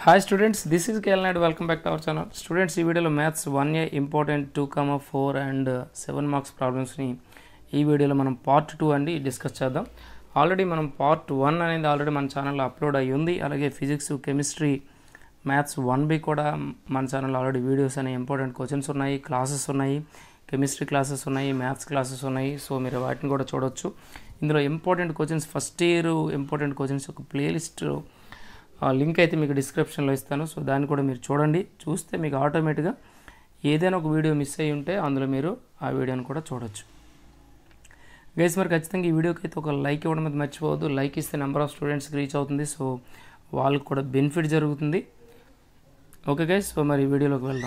hi students this is KL Naidu welcome back to our channel students ఈ వీడియోలో maths one A important two comma four and seven marks ప్రాబ్లమ్స్ని ఈ వీడియోలో మనం part two అండి discuss చేద్దాం ఆల్రెడీ మనం పార్ట్ వన్ అనేది ఆల్రెడీ మన ఛానల్లో అప్లోడ్ అయ్యి ఉంది అలాగే physics chemistry maths one B కూడా మన ఛానల్లో ఆల్రెడీ వీడియోస్ అనే ఇంపార్టెంట్ క్వశ్చన్స్ ఉన్నాయి క్లాసెస్ ఉన్నాయి కెమిస్ట్రీ క్లాసెస్ ఉన్నాయి మ్యాథ్స్ క్లాసెస్ ఉన్నాయి సో మీరు వాటిని కూడా చూడొచ్చు ఇందులో important questions first year important questions ఒక ప్లేలిస్ట్ లింక్ అయితే మీకు డిస్క్రిప్షన్లో ఇస్తాను సో దాన్ని కూడా మీరు చూడండి చూస్తే మీకు ఆటోమేటిక్గా ఏదైనా ఒక వీడియో మిస్ అయ్యి ఉంటే అందులో మీరు ఆ వీడియోని కూడా చూడొచ్చు గైస్ మరి ఖచ్చితంగా ఈ వీడియోకి అయితే ఒక లైక్ ఇవ్వడం అయితే మర్చిపోవద్దు లైక్ ఇస్తే నెంబర్ ఆఫ్ స్టూడెంట్స్కి రీచ్ అవుతుంది సో వాళ్ళకి కూడా బెనిఫిట్ జరుగుతుంది ఓకే గైస్ సో మరి ఈ వీడియోలోకి వెళ్దాం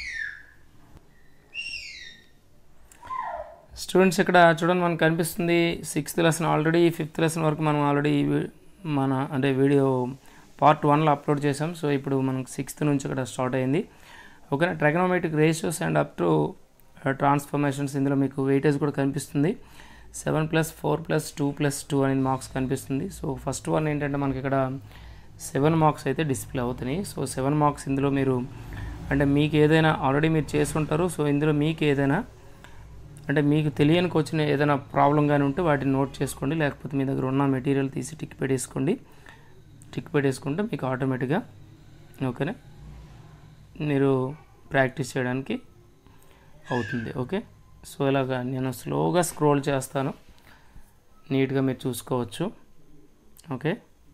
స్టూడెంట్స్ ఇక్కడ చూడండి మనకు కనిపిస్తుంది sixth lesson already fifth lesson వరకు మనం ఆల్రెడీ మన అంటే వీడియో పార్ట్ వన్లో అప్లోడ్ చేసాం సో ఇప్పుడు మనకు సిక్స్త్ నుంచి ఇక్కడ స్టార్ట్ అయింది ఓకేనా trigonometric ratios and up to transformations ఇందులో మీకు వెయిటేజ్ కూడా కనిపిస్తుంది seven plus four plus two plus two అనేది మార్క్స్ కనిపిస్తుంది సో ఫస్ట్ వన్ ఏంటంటే మనకి ఇక్కడ సెవెన్ మార్క్స్ అయితే డిస్ప్లే అవుతున్నాయి సో సెవెన్ మార్క్స్ ఇందులో మీరు అంటే మీకు ఏదైనా ఆల్రెడీ మీరు చేసుంటారు సో ఇందులో మీకు ఏదైనా అంటే మీకు తెలియని వచ్చిన ఏదైనా ప్రాబ్లం కానీ ఉంటే వాటిని నోట్ చేసుకోండి లేకపోతే మీ దగ్గర ఉన్న మెటీరియల్ తీసి టిక్ పెట్టేసుకోండి టిక్ పెట్టేసుకుంటే మీకు ఆటోమేటిక్గా ఓకేనా మీరు ప్రాక్టీస్ చేయడానికి అవుతుంది ఓకే సో ఇలాగా నేను స్లోగా స్క్రోల్ చేస్తాను నీట్గా మీరు చూసుకోవచ్చు ఓకే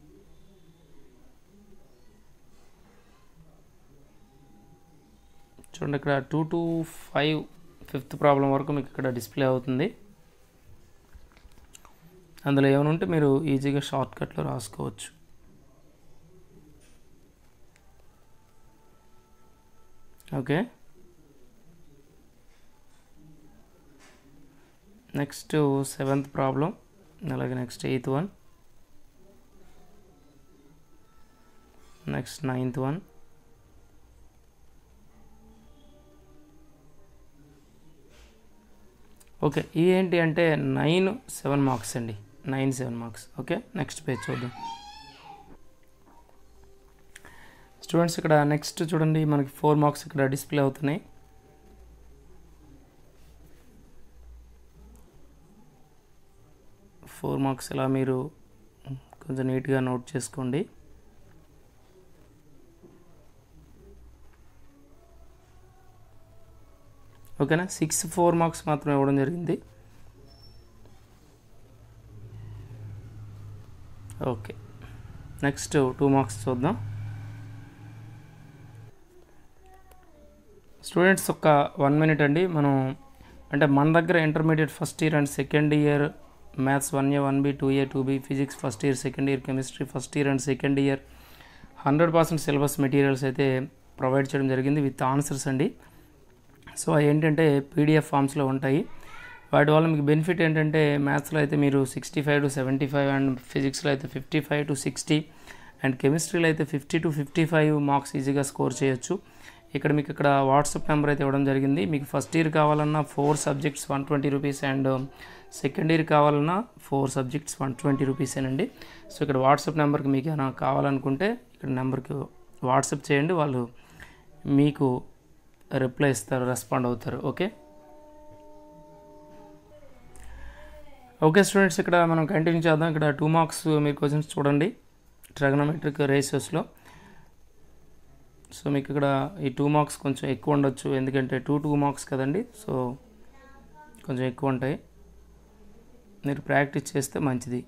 చూడండి ఇక్కడ two to five fifth problem వరకు మీకు ఇక్కడ డిస్ప్లే అవుతుంది అందులో ఏమైనా ఉంటే మీరు ఈజీగా షార్ట్ కట్లో రాసుకోవచ్చు ఓకే నెక్స్ట్ సెవెంత్ ప్రాబ్లం అలాగే next eighth one next ninth one okay ఇది ఏంటి అంటే నైన్ సెవెన్ మార్క్స్ అండి nine seven marks okay next page చూద్దాం స్టూడెంట్స్ ఇక్కడ నెక్స్ట్ చూడండి మనకి ఫోర్ మార్క్స్ ఇక్కడ డిస్ప్లే అవుతున్నాయి ఫోర్ మార్క్స్ ఇలా మీరు కొంచెం నీట్గా నోట్ చేసుకోండి ఓకేనా సిక్స్ ఫోర్ మార్క్స్ మాత్రం ఇవ్వడం జరిగింది ఓకే నెక్స్ట్ టూ మార్క్స్ చూద్దాం స్టూడెంట్స్ ఒక వన్ మినిట్ అండి మనం అంటే మన దగ్గర intermediate first year and second year maths one A one B two A two B physics first year second year chemistry first year and second year hundred percent syllabus materials అయితే provide చేయడం జరిగింది with answers అండి so అవి ఏంటంటే PDF ఫామ్స్లో ఉంటాయి వాటి వల్ల మీకు బెనిఫిట్ ఏంటంటే మ్యాథ్స్లో అయితే మీరు sixty five to seventy five and ఫిజిక్స్లో అయితే fifty five to sixty and కెమిస్ట్రీలో అయితే fifty to fifty five marks ఈజీగా స్కోర్ చేయొచ్చు ఇక్కడ మీకు ఇక్కడ వాట్సాప్ నెంబర్ అయితే ఇవ్వడం జరిగింది మీకు ఫస్ట్ ఇయర్ కావాలన్నా four subjects one twenty rupees and second year కావాలన్నా ఫోర్ సబ్జెక్ట్స్ వన్ ట్వంటీ రూపీసేనండి సో ఇక్కడ వాట్సాప్ నెంబర్కి మీకు ఏమైనా కావాలనుకుంటే ఇక్కడ నెంబర్కి వాట్సాప్ చేయండి వాళ్ళు మీకు రిప్లై ఇస్తారు రెస్పాండ్ అవుతారు ఓకే ఓకే స్టూడెంట్స్ ఇక్కడ మనం కంటిన్యూ చేద్దాం ఇక్కడ టూ మార్క్స్ మీరు క్వశ్చన్స్ చూడండి ట్రగనోమెట్రిక్ రేషియోస్లో సో మీకు ఇక్కడ ఈ టూ మార్క్స్ కొంచెం ఎక్కువ ఉండొచ్చు ఎందుకంటే టూ టూ మార్క్స్ కదండి సో కొంచెం ఎక్కువ ఉంటాయి మీరు ప్రాక్టీస్ చేస్తే మంచిది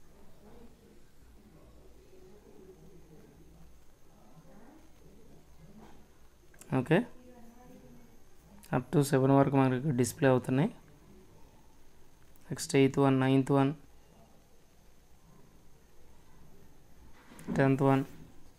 ఓకే అప్ టు సెవెన్ వరకు మనకి డిస్ప్లే అవుతున్నాయి next eighth one ninth one tenth one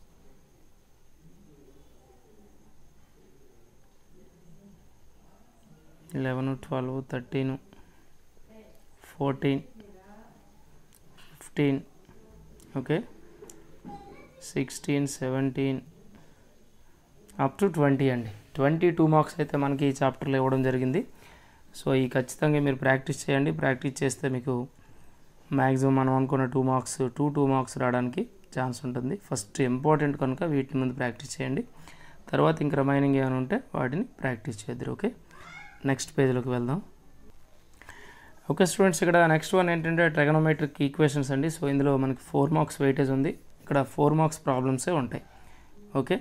eleven twelve thirteen fourteen fifteen okay sixteen seventeen up to twenty అండి ట్వంటీ టూ మార్క్స్ అయితే మనకి ఈ చాప్టర్లో ఇవ్వడం జరిగింది సో ఈ ఖచ్చితంగా మీరు ప్రాక్టీస్ చేయండి ప్రాక్టీస్ చేస్తే మీకు మ్యాక్సిమం మనం అనుకున్న two marks two two marks రావడానికి ఛాన్స్ ఉంటుంది ఫస్ట్ ఇంపార్టెంట్ కనుక వీటి ముందు ప్రాక్టీస్ చేయండి తర్వాత ఇంక రిమైనింగ్ ఏమైనా ఉంటే వాటిని ప్రాక్టీస్ చేద్దరు ఓకే నెక్స్ట్ పేజ్లోకి వెళ్దాం ఓకే స్టూడెంట్స్ ఇక్కడ నెక్స్ట్ వన్ ఏంటంటే ట్రగనోమెట్రిక్ ఈక్వేషన్స్ అండి సో ఇందులో మనకి ఫోర్ మార్క్స్ వెయిటేజ్ ఉంది ఇక్కడ ఫోర్ మార్క్స్ ప్రాబ్లమ్సే ఉంటాయి ఓకే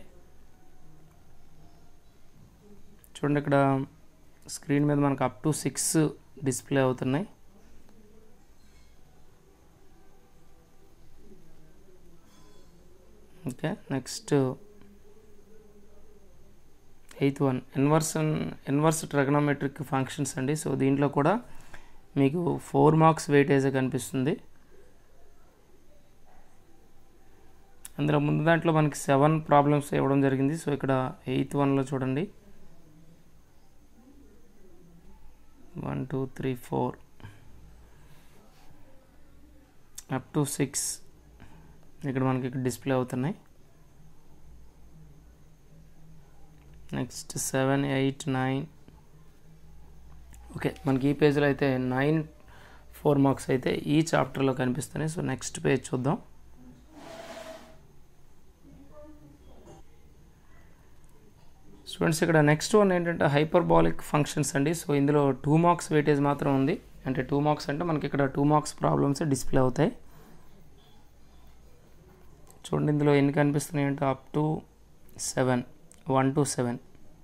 చూడండి ఇక్కడ స్క్రీన్ మీద మనకు అప్ టు సిక్స్ డిస్ప్లే అవుతున్నాయి okay next eighth one inverse inverse trigonometric functions అండి సో దీంట్లో కూడా మీకు ఫోర్ మార్క్స్ వెయిటేజ్ కనిపిస్తుంది అందులో ముందు దాంట్లో మనకి సెవెన్ ప్రాబ్లమ్స్ ఇవ్వడం జరిగింది సో ఇక్కడ ఎయిత్ వన్లో చూడండి one two three four up to six ఇక్కడ మనకి ఇక్కడ డిస్ప్లే అవుతున్నాయి next seven eight nine okay మనకి ఈ పేజ్లో అయితే నైన్ ఫోర్ మార్క్స్ అయితే ఈ చాప్టర్లో కనిపిస్తున్నాయి సో నెక్స్ట్ పేజ్ చూద్దాం స్టూడెంట్స్ ఇక్కడ నెక్స్ట్ వన్ ఏంటంటే హైపర్బాలిక్ ఫంక్షన్స్ అండి సో ఇందులో టూ మార్క్స్ వెయిటేజ్ మాత్రం ఉంది అంటే టూ మార్క్స్ అంటే మనకి ఇక్కడ టూ మార్క్స్ ప్రాబ్లమ్స్ డిస్ప్లే అవుతాయి చూడండి ఇందులో ఎన్ని కనిపిస్తున్నాయి అంటే up to seven one to seven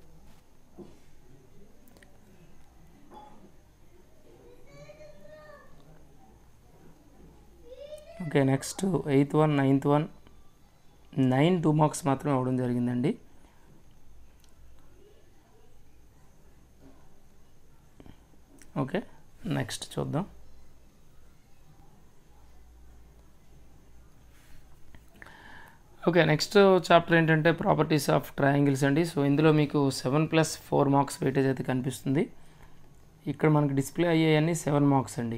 okay next eighth one ninth one nine two marks మాత్రమే అవ్వడం జరిగిందండి ఓకే నెక్స్ట్ చూద్దాం ఓకే నెక్స్ట్ చాప్టర్ ఏంటంటే ప్రాపర్టీస్ ఆఫ్ ట్రయాంగిల్స్ అండి సో ఇందులో మీకు seven plus four marks weightage అయితే కనిపిస్తుంది ఇక్కడ మనకి డిస్ప్లే అయ్యాయన్నీ సెవెన్ మార్క్స్ అండి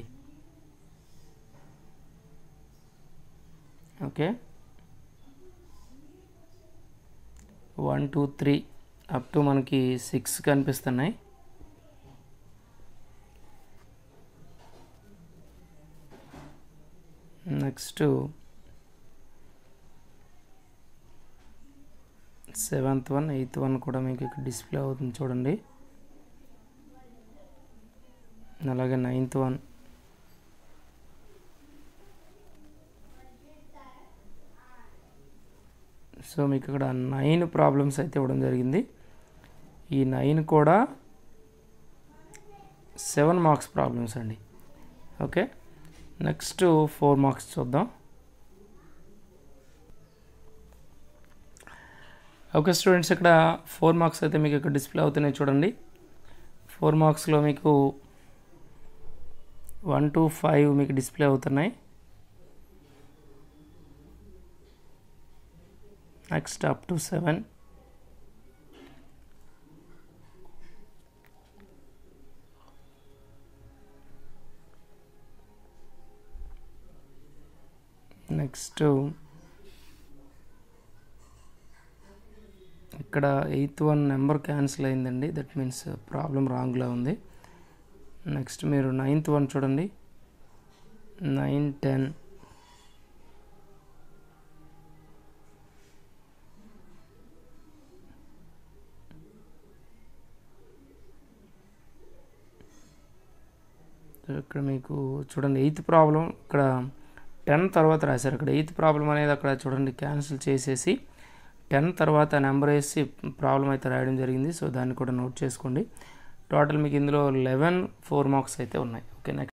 okay one two three up to మనకి సిక్స్ కనిపిస్తున్నాయి next seventh one eighth one కూడా మీకు ఇక్కడ డిస్ప్లే అవుతుంది చూడండి అలాగే నైన్త్ వన్ సో మీకు ఇక్కడ నైన్ ప్రాబ్లమ్స్ అయితే ఇవ్వడం జరిగింది ఈ నైన్ కూడా సెవెన్ మార్క్స్ ప్రాబ్లమ్స్ అండి ఓకే నెక్స్ట్ ఫోర్ మార్క్స్ చూద్దాం ఓకే స్టూడెంట్స్ ఇక్కడ ఫోర్ మార్క్స్ అయితే మీకు ఇక్కడ డిస్ప్లే అవుతున్నాయి చూడండి ఫోర్ మార్క్స్లో మీకు వన్ టు ఫైవ్ మీకు డిస్ప్లే అవుతున్నాయి next up to seven next ఇక్కడ ఎయిత్ వన్ నెంబర్ క్యాన్సిల్ అయిందండి దట్ మీన్స్ ప్రాబ్లం రాంగ్లో ఉంది నెక్స్ట్ మీరు నైన్త్ వన్ చూడండి నైన్ టెన్ ఇక్కడ మీకు చూడండి ఎయిత్ ప్రాబ్లం ఇక్కడ టెన్ తర్వాత రాశారు ఇక్కడ ఎయిత్ ప్రాబ్లం అనేది అక్కడ చూడండి క్యాన్సిల్ చేసేసి టెన్ తర్వాత నెంబర్ వేసి ప్రాబ్లం అయితే రాయడం జరిగింది సో దాన్ని కూడా నోట్ చేసుకోండి టోటల్ మీకు ఇందులో లెవెన్ ఫోర్ మార్క్స్ అయితే ఉన్నాయి ఓకే నెక్స్ట్